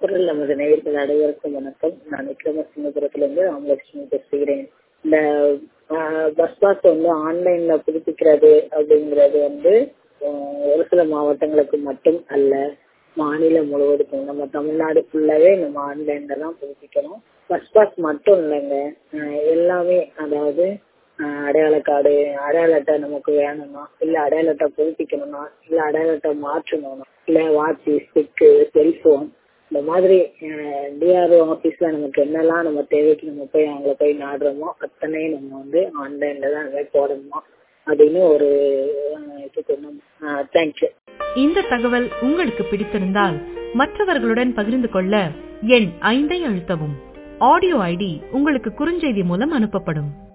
குரல் நமது நேயர்கள் அனைவருக்கும் வணக்கம் நான் விக்ரமசிங்கபுரத்திலிருந்து ராமலட்சுமி பேசுகிறேன் இந்த பஸ் பாஸ் வந்து ஆன்லைன்ல புதுப்பிக்கிறது அப்படிங்கிறது வந்து ஆஹ், ஒரு சில மாவட்டங்களுக்கு மட்டும் அல்ல மாநிலம் முழுவதுக்கும் நம்ம தமிழ்நாடு ஃபுல்லாவே நம்ம ஆன்லைன்ல தான் புதுப்பிக்கணும் பஸ் பாஸ் மட்டும் இல்லைங்க ஆஹ், எல்லாமே அதாவது ஆஹ், அடையாள கார்டு அடையாள அட்டை நமக்கு வேணும்னா இல்ல அடையாள அட்டை புதுப்பிக்கணும்னா இல்ல அடையாள அட்டை மாற்றணும்னா இல்ல வாட்ச் ஸ்டிக்கு செல்போன் இந்த மாதிரி டிஆர்ஓ ஆபீஸ்ல நமக்கு என்னெல்லாம் நம்ம தேவைக்கு நம்ம போய் அங்க போய் நாடுறோமோ அத்தனையும் நம்ம வந்து ஆன்லைன்ல தான் நம்ம போடணுமா அப்படின்னு ஒரு ஆஹ், இது சொன்னோம் தேங்க்யூ இந்த தகவல் உங்களுக்கு பிடித்திருந்தால் மற்றவர்களுடன் பகிர்ந்து கொள்ள எண் ஐந்தை அழுத்தவும் ஆடியோ ஐடி உங்களுக்கு குறுஞ்செய்தி மூலம் அனுப்பப்படும்